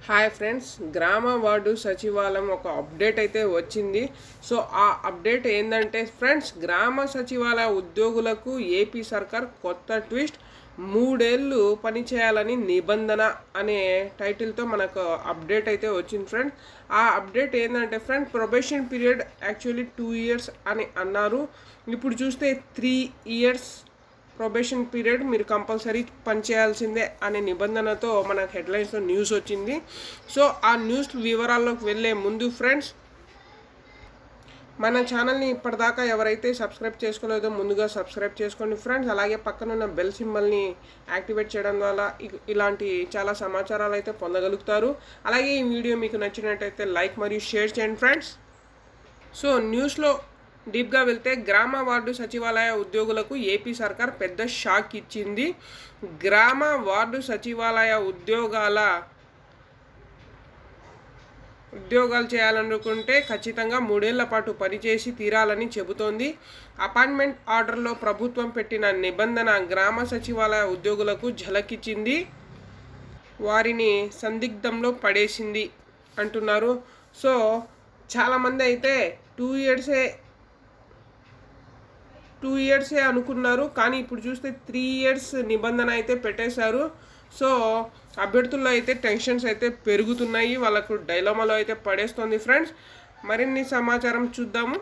hi friends గ్రామ ward సచివాలయం ఒక అప్డేట్ అయితే వచ్చింది సో ఆ అప్డేట్ ఏంటంటే ఫ్రెండ్స్ గ్రామ సచివాలయ ఉద్యోగులకు ఏపీ సర్కార్ కొత్త ట్విస్ట్ మూడేళ్ళు పనిచేయాలని నిబంధన అనే టైటిల్తో మనకు అప్డేట్ అయితే వచ్చింది ఫ్రెండ్స్ ఆ అప్డేట్ ఏంటంటే friend probation period actually two years అని అన్నారు ఇప్పుడు చూస్తే త్రీ ఇయర్స్ ప్రొబేషన్ పీరియడ్ మీరు కంపల్సరీ పనిచేయాల్సిందే అనే నిబంధనతో మనకు హెడ్లైన్స్లో న్యూస్ వచ్చింది సో ఆ న్యూస్ వివరాల్లోకి వెళ్ళే ముందు ఫ్రెండ్స్ మన ఛానల్ని ఇప్పటిదాకా ఎవరైతే సబ్స్క్రైబ్ చేసుకోలేదో ముందుగా సబ్స్క్రైబ్ చేసుకోండి ఫ్రెండ్స్ అలాగే పక్కనున్న బెల్ సింబల్ని యాక్టివేట్ చేయడం ద్వారా ఇ- ఇలాంటి చాలా సమాచారాలు అయితే పొందగలుగుతారు అలాగే ఈ వీడియో మీకు నచ్చినట్టయితే లైక్ మరియు షేర్ చేయండి ఫ్రెండ్స్ సో న్యూస్లో డీప్గా వెళ్తే గ్రామ వార్డు సచివాలయ ఉద్యోగులకు ఏపీ సర్కార్ పెద్ద షాక్ ఇచ్చింది గ్రామ వార్డు సచివాలయ ఉద్యోగాల ఉద్యోగాలు చేయాలనుకుంటే ఖచ్చితంగా మూడేళ్ల పాటు పనిచేసి తీరాలని చెబుతోంది అపాయింట్మెంట్ ఆర్డర్లో ప్రభుత్వం పెట్టిన నిబంధన గ్రామ సచివాలయ ఉద్యోగులకు ఝలకిచ్చింది వారిని సందిగ్ధంలో పడేసింది అంటున్నారు సో చాలామంది అయితే టూ ఇయర్సే టూ ఇయర్సే అనుకున్నారు కానీ ఇప్పుడు చూస్తే త్రీ ఇయర్స్ నిబంధన అయితే పెట్టేశారు సో అభ్యర్థుల్లో అయితే టెన్షన్స్ అయితే పెరుగుతున్నాయి వాళ్ళకు డైలమాలో అయితే పడేస్తుంది ఫ్రెండ్స్ మరిన్ని సమాచారం చూద్దాము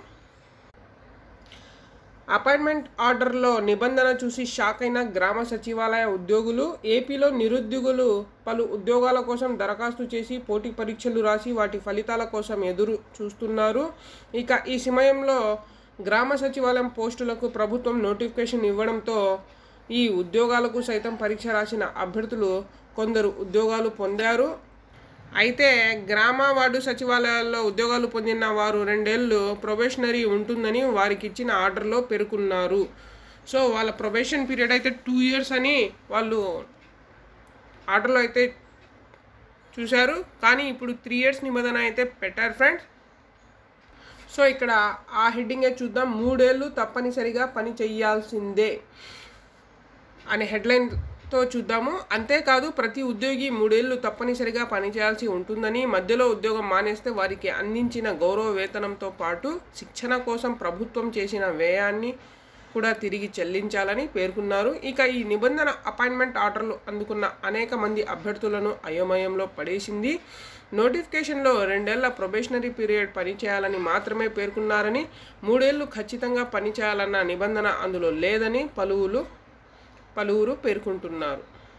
అపాయింట్మెంట్ ఆర్డర్లో నిబంధన చూసి షాక్ అయిన గ్రామ సచివాలయ ఉద్యోగులు ఏపీలో నిరుద్యోగులు పలు ఉద్యోగాల కోసం దరఖాస్తు చేసి పోటీ పరీక్షలు రాసి వాటి ఫలితాల కోసం ఎదురు చూస్తున్నారు ఇక ఈ సమయంలో గ్రామ సచివాలయం పోస్టులకు ప్రభుత్వం నోటిఫికేషన్ ఇవ్వడంతో ఈ ఉద్యోగాలకు సైతం పరీక్ష రాసిన అభ్యర్థులు కొందరు ఉద్యోగాలు పొందారు అయితే గ్రామ వార్డు సచివాలయాల్లో ఉద్యోగాలు పొందిన వారు రెండేళ్ళు ప్రొబేషనరీ ఉంటుందని వారికి ఇచ్చిన ఆర్డర్లో పేర్కొన్నారు సో వాళ్ళ ప్రొబేషన్ పీరియడ్ అయితే టూ ఇయర్స్ అని వాళ్ళు ఆర్డర్లో అయితే చూశారు కానీ ఇప్పుడు త్రీ ఇయర్స్ నిబంధన అయితే పెట్టారు ఫ్రెండ్స్ సో ఇక్కడ ఆ హెడ్డింగే చూద్దాం మూడేళ్ళు తప్పనిసరిగా పని చేయాల్సిందే అనే హెడ్లైన్తో చూద్దాము అంతేకాదు ప్రతి ఉద్యోగి మూడేళ్లు తప్పనిసరిగా పనిచేయాల్సి ఉంటుందని మధ్యలో ఉద్యోగం మానేస్తే వారికి అందించిన గౌరవ వేతనంతో పాటు శిక్షణ కోసం ప్రభుత్వం చేసిన వ్యయాన్ని కూడా తిరిగి చెల్లించాలని పేర్కొన్నారు ఇక ఈ నిబంధన అపాయింట్మెంట్ ఆర్డర్లు అందుకున్న అనేక మంది అభ్యర్థులను అయోమయంలో పడేసింది నోటిఫికేషన్లో రెండేళ్ల ప్రొబేషనరీ పీరియడ్ పనిచేయాలని మాత్రమే పేర్కొన్నారని మూడేళ్లు ఖచ్చితంగా పనిచేయాలన్న నిబంధన అందులో లేదని పలువురు పలువురు పేర్కొంటున్నారు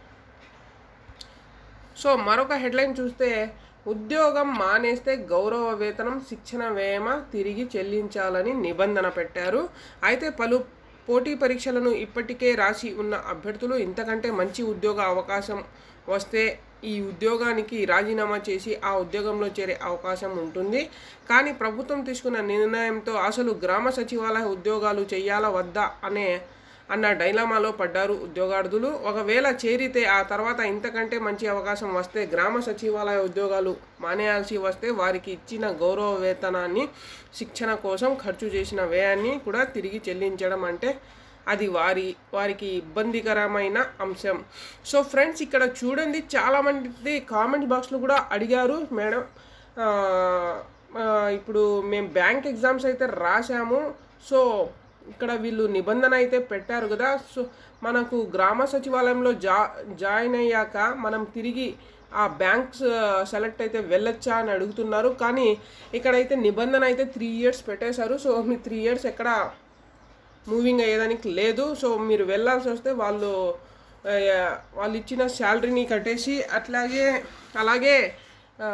సో మరొక హెడ్లైన్ చూస్తే ఉద్యోగం మానేస్తే గౌరవ వేతనం శిక్షణ వ్యయమ తిరిగి చెల్లించాలని నిబంధన పెట్టారు అయితే పలు పోటీ పరీక్షలను ఇప్పటికే రాసి ఉన్న అభ్యర్థులు ఇంతకంటే మంచి ఉద్యోగ అవకాశం వస్తే ఈ ఉద్యోగానికి రాజీనామా చేసి ఆ ఉద్యోగంలో చేరే అవకాశం ఉంటుంది కానీ ప్రభుత్వం తీసుకున్న నిర్ణయంతో అసలు గ్రామ సచివాలయ ఉద్యోగాలు చేయాలా వద్దా అనే అన్న డైలామాలో పడ్డారు ఉద్యోగార్థులు ఒకవేళ చేరితే ఆ తర్వాత ఇంతకంటే మంచి అవకాశం వస్తే గ్రామ సచివాలయ ఉద్యోగాలు మానేయాల్సి వస్తే వారికి ఇచ్చిన గౌరవ వేతనాన్ని శిక్షణ కోసం ఖర్చు చేసిన వ్యయాన్ని కూడా తిరిగి చెల్లించడం అంటే అది వారి వారికి ఇబ్బందికరమైన అంశం సో ఫ్రెండ్స్ ఇక్కడ చూడండి చాలామంది కామెంట్ బాక్స్లో కూడా అడిగారు మేడం ఆ, ఆ, ఇప్పుడు మేము బ్యాంక్ ఎగ్జామ్స్ అయితే రాసాము సో ఇక్కడ వీళ్ళు నిబంధన అయితే పెట్టారు కదా సో మనకు గ్రామ సచివాలయంలో జా జాయిన్ అయ్యాక మనం తిరిగి ఆ బ్యాంక్స్ సెలెక్ట్ అయితే వెళ్ళొచ్చా అని అడుగుతున్నారు కానీ ఇక్కడైతే నిబంధన అయితే త్రీ ఇయర్స్ పెట్టేశారు సో మీ త్రీ ఇయర్స్ ఎక్కడ మూవింగ్ అయ్యేదానికి లేదు సో మీరు వెళ్ళాల్సి వస్తే వాళ్ళు ఆ, వాళ్ళు ఇచ్చిన శాలరీని కట్టేసి అట్లాగే అలాగే ఆ,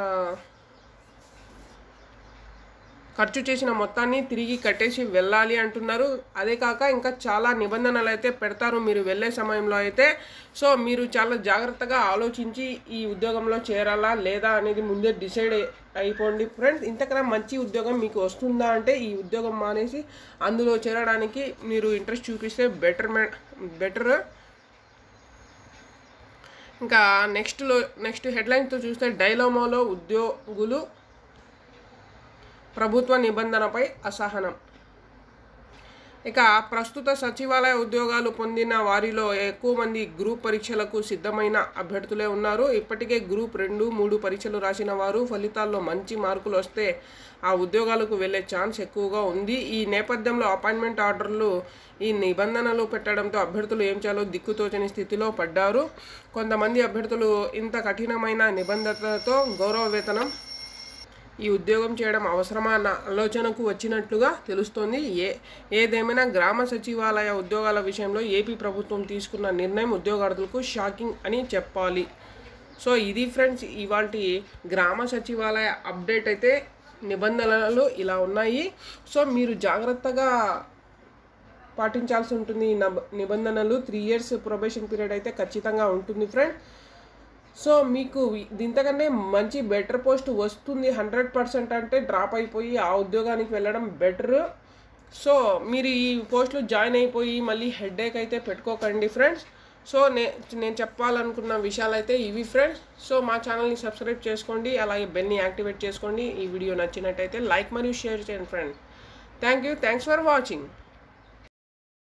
ఖర్చు చేసిన మొత్తాన్ని తిరిగి కట్టేసి వెళ్ళాలి అంటున్నారు అదే కాక ఇంకా చాలా నిబంధనలు అయితే పెడతారు మీరు వెళ్ళే సమయంలో అయితే సో మీరు చాలా జాగ్రత్తగా ఆలోచించి ఈ ఉద్యోగంలో చేరాలా లేదా అనేది ముందే డిసైడ్ అయి- అయిపోండి ఫ్రెండ్స్ ఇంతకన్నా మంచి ఉద్యోగం మీకు వస్తుందా అంటే ఈ ఉద్యోగం మానేసి అందులో చేరడానికి మీరు ఇంట్రెస్ట్ చూపిస్తే బెటర్ బెటర్ ఇంకా నెక్స్ట్లో నెక్స్ట్ హెడ్లైన్తో చూస్తే డైలోమోలో ఉద్యోగులు ప్రభుత్వ నిబంధనపై అసహనం ఇక ప్రస్తుత సచివాలయ ఉద్యోగాలు పొందిన వారిలో ఎక్కువ మంది గ్రూప్ పరీక్షలకు సిద్ధమైన అభ్యర్థులే ఉన్నారు ఇప్పటికే గ్రూప్ రెండు మూడు పరీక్షలు రాసిన వారు ఫలితాల్లో మంచి మార్కులు వస్తే ఆ ఉద్యోగాలకు వెళ్ళే ఛాన్స్ ఎక్కువగా ఉంది ఈ నేపథ్యంలో అపాయింట్మెంట్ ఆర్డర్లు ఈ నిబంధనలు పెట్టడంతో అభ్యర్థులు ఏం చేయాలో దిక్కుతోచని స్థితిలో పడ్డారు కొంతమంది అభ్యర్థులు ఇంత కఠినమైన నిబంధనలతో గౌరవ వేతనం ఈ ఉద్యోగం చేయడం అవసరమా అన్న ఆలోచనకు వచ్చినట్లుగా తెలుస్తోంది ఏ ఏదేమైనా గ్రామ సచివాలయ ఉద్యోగాల విషయంలో ఏపీ ప్రభుత్వం తీసుకున్న నిర్ణయం ఉద్యోగార్థులకు షాకింగ్ అని చెప్పాలి సో ఇది ఫ్రెండ్స్ ఇవాళ గ్రామ సచివాలయ అప్డేట్ అయితే నిబంధనలు ఇలా ఉన్నాయి సో మీరు జాగ్రత్తగా పాటించాల్సి ఉంటుంది ఈ నబ నిబంధనలు త్రీ ఇయర్స్ ప్రొబేషన్ పీరియడ్ అయితే ఖచ్చితంగా ఉంటుంది ఫ్రెండ్ సో మీకు దీంతకంటే మంచి బెటర్ పోస్ట్ వస్తుంది హండ్రెడ్ పర్సెంట్ అంటే డ్రాప్ అయిపోయి ఆ ఉద్యోగానికి వెళ్ళడం బెటర్ సో మీరు ఈ పోస్ట్లో జాయిన్ అయిపోయి మళ్ళీ హెడేక్ అయితే పెట్టుకోకండి ఫ్రెండ్స్ సో నే నేను చెప్పాలనుకున్న విషయాలు అయితే ఇవి ఫ్రెండ్స్ సో మా ఛానల్ని సబ్స్క్రైబ్ చేసుకోండి అలాగే బెల్ని యాక్టివేట్ చేసుకోండి ఈ వీడియో నచ్చినట్టయితే లైక్ మరియు షేర్ చేయండి friend thank you thanks for watching